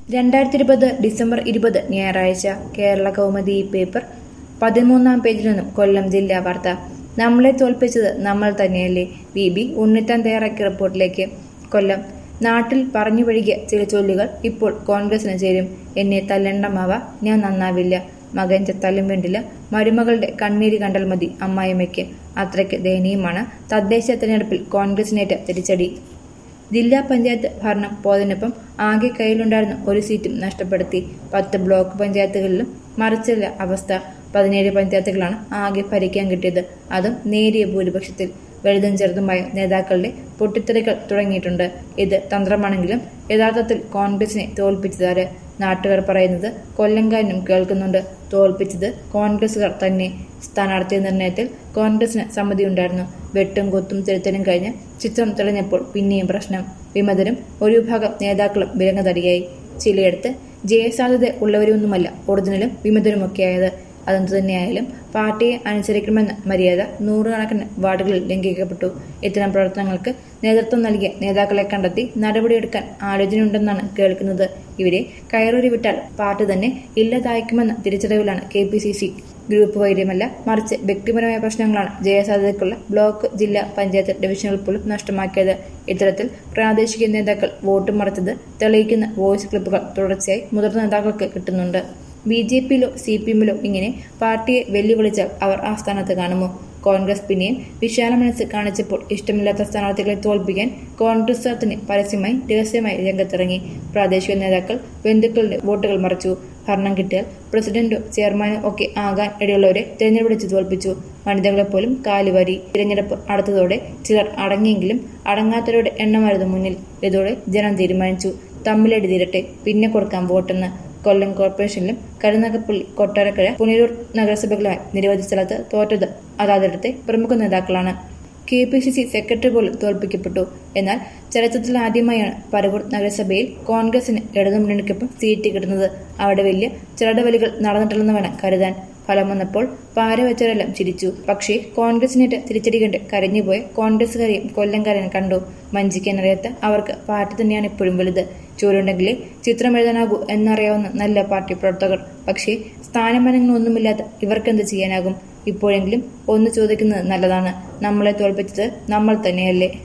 രണ്ടായിരത്തി ഇരുപത് ഡിസംബർ ഇരുപത് ഞായറാഴ്ച കേരള കൗമുദി ഈ പേപ്പർ പതിമൂന്നാം പേജിൽ നിന്നും കൊല്ലം ജില്ലാ വാർത്ത നമ്മളെ തോൽപ്പിച്ചത് നമ്മൾ തന്നെയല്ലേ വി ബി ഉണ്ണിത്താൻ തയ്യാറാക്കിയ റിപ്പോർട്ടിലേക്ക് കൊല്ലം നാട്ടിൽ പറഞ്ഞു വഴികിയ ചില ചൊല്ലുകൾ ഇപ്പോൾ കോൺഗ്രസിന് ചേരും എന്നെ തല്ലണ്ടമാവ ഞാൻ നന്നാവില്ല മകൻ ചത്താലും വേണ്ടില്ല മരുമകളുടെ കണ്ണീര് കണ്ടാൽ മതി അമ്മായിമ്മയ്ക്ക് അത്രയ്ക്ക് ദയനീയമാണ് തദ്ദേശ തെരഞ്ഞെടുപ്പിൽ കോൺഗ്രസിനേറ്റ തിരിച്ചടി ജില്ലാ പഞ്ചായത്ത് ഭരണം പോയതിനൊപ്പം ആകെ കയ്യിലുണ്ടായിരുന്ന ഒരു സീറ്റും നഷ്ടപ്പെടുത്തി പത്ത് ബ്ലോക്ക് പഞ്ചായത്തുകളിലും മറിച്ചല്ല അവസ്ഥ പതിനേഴ് പഞ്ചായത്തുകളാണ് ആകെ ഭരിക്കാൻ കിട്ടിയത് അതും നേരിയ ഭൂരിപക്ഷത്തിൽ വലുതും ചെറുതുമായ നേതാക്കളുടെ പൊട്ടിത്തെറികൾ തുടങ്ങിയിട്ടുണ്ട് ഇത് തന്ത്രമാണെങ്കിലും യഥാർത്ഥത്തിൽ കോൺഗ്രസിനെ തോൽപ്പിച്ചതാര് നാട്ടുകാർ പറയുന്നത് കൊല്ലംകാരനും കേൾക്കുന്നുണ്ട് തോൽപ്പിച്ചത് കോൺഗ്രസുകാർ തന്നെ സ്ഥാനാർത്ഥി നിർണയത്തിൽ കോൺഗ്രസിന് സമ്മതിയുണ്ടായിരുന്നു വെട്ടും കൊത്തും തിരുത്തലും കഴിഞ്ഞ് ചിത്രം തെളിഞ്ഞപ്പോൾ പിന്നെയും പ്രശ്നം വിമതരും ഒരു വിഭാഗം നേതാക്കളും വിലങ്ങതടിയായി ചിലയിടത്ത് ജയസാധ്യത ഉള്ളവരൊന്നുമല്ല ഒറിജിനലും വിമതരുമൊക്കെയായത് അതെന്തു തന്നെയായാലും പാർട്ടിയെ അനുസരിക്കണമെന്ന മര്യാദ നൂറുകണക്കിന് വാർഡുകളിൽ ലംഘിക്കപ്പെട്ടു ഇത്തരം പ്രവർത്തനങ്ങൾക്ക് നേതൃത്വം നൽകിയ നേതാക്കളെ കണ്ടെത്തി നടപടിയെടുക്കാൻ ആലോചനയുണ്ടെന്നാണ് കേൾക്കുന്നത് ഇവരെ കയറൂരി വിട്ടാൽ പാർട്ടി തന്നെ ഇല്ലാതായിക്കുമെന്ന തിരിച്ചറിവിലാണ് K P C C group വൈര്യമല്ല മറിച്ച് വ്യക്തിപരമായ പ്രശ്നങ്ങളാണ് ജയസാധ്യതയ്ക്കുള്ള ബ്ലോക്ക് ജില്ലാ പഞ്ചായത്ത് ഡിവിഷനുകൾ പോലും നഷ്ടമാക്കിയത് ഇത്തരത്തിൽ പ്രാദേശിക നേതാക്കൾ വോട്ട് മറിച്ചത് തെളിയിക്കുന്ന വോയിസ് ക്ലിപ്പുകൾ തുടർച്ചയായി മുതിർന്ന നേതാക്കൾക്ക് കിട്ടുന്നുണ്ട് ബി ജെ പിയിലോ സി പി എമ്മിലോ ഇങ്ങനെ പാർട്ടിയെ വെല്ലുവിളിച്ചാൽ അവർ ആ സ്ഥാനത്ത് കാണുമോ കോൺഗ്രസ് പിന്നെയും വിശാല മനസ്സ് കാണിച്ചപ്പോൾ ഇഷ്ടമില്ലാത്ത സ്ഥാനാർത്ഥികളെ തോൽപ്പിക്കാൻ കോൺഗ്രസ് തന്നെ പരസ്യമായി രഹസ്യമായി രംഗത്തിറങ്ങി പ്രാദേശിക നേതാക്കൾ ബന്ധുക്കളുടെ വോട്ടുകൾ മറിച്ചു ഭരണം കിട്ടിയാൽ പ്രസിഡന്റോ ചെയർമാനോ ഒക്കെ ആകാൻ ഇടയുള്ളവരെ തിരഞ്ഞെടുപ്പിച്ച് തോൽപ്പിച്ചു വനിതകളെ പോലും കാലുവാരി തിരഞ്ഞെടുപ്പ് അടുത്തതോടെ ചിലർ അടങ്ങിയെങ്കിലും അടങ്ങാത്തവരുടെ എണ്ണമായിരുന്നു മുന്നിൽ ഇതോടെ ജനം തീരുമാനിച്ചു തമ്മിലടി തീരട്ടെ പിന്നെ കൊടുക്കാം വോട്ടെന്ന് കൊല്ലം കോർപ്പറേഷനിലും കരുനാഗപ്പള്ളി കൊട്ടാരക്കര പുനലൂർ നഗരസഭകളുമായി നിരവധി സ്ഥലത്ത് തോറ്റത് അതാതിടത്തെ പ്രമുഖ നേതാക്കളാണ് K P C C secretary പോലും തോൽപ്പിക്കപ്പെട്ടു എന്നാൽ ചരിത്രത്തിൽ ആദ്യമായാണ് പരവൂർ നഗരസഭയിൽ കോൺഗ്രസിന് ഇടതുമുന്നണിക്കൊപ്പം സീറ്റ് കിട്ടുന്നത് അവിടെ വലിയ ചിരടവലികൾ നടന്നിട്ടില്ലെന്ന് വേണം കരുതാൻ ഫലം വന്നപ്പോൾ പാര വെച്ചവരെല്ലാം ചിരിച്ചു പക്ഷേ കോൺഗ്രസിനേറ്റ് തിരിച്ചടി കണ്ട് കരഞ്ഞുപോയ കോൺഗ്രസുകാരെയും കൊല്ലംകാരൻ കണ്ടു വഞ്ചിക്കാനറിയാത്ത അവർക്ക് പാർട്ടി തന്നെയാണ് ഇപ്പോഴും വലുത് ചോരുണ്ടെങ്കിലേ ചിത്രം എഴുതാനാകൂ എന്നറിയാവുന്ന നല്ല പാർട്ടി പ്രവർത്തകർ പക്ഷേ സ്ഥാനമാനങ്ങളൊന്നുമില്ലാത്ത ഇവർക്കെന്ത് ചെയ്യാനാകും ഇപ്പോഴെങ്കിലും ഒന്ന് ചോദിക്കുന്നത് നല്ലതാണ് നമ്മളെ തോൽപ്പിച്ചത് നമ്മൾ തന്നെയല്ലേ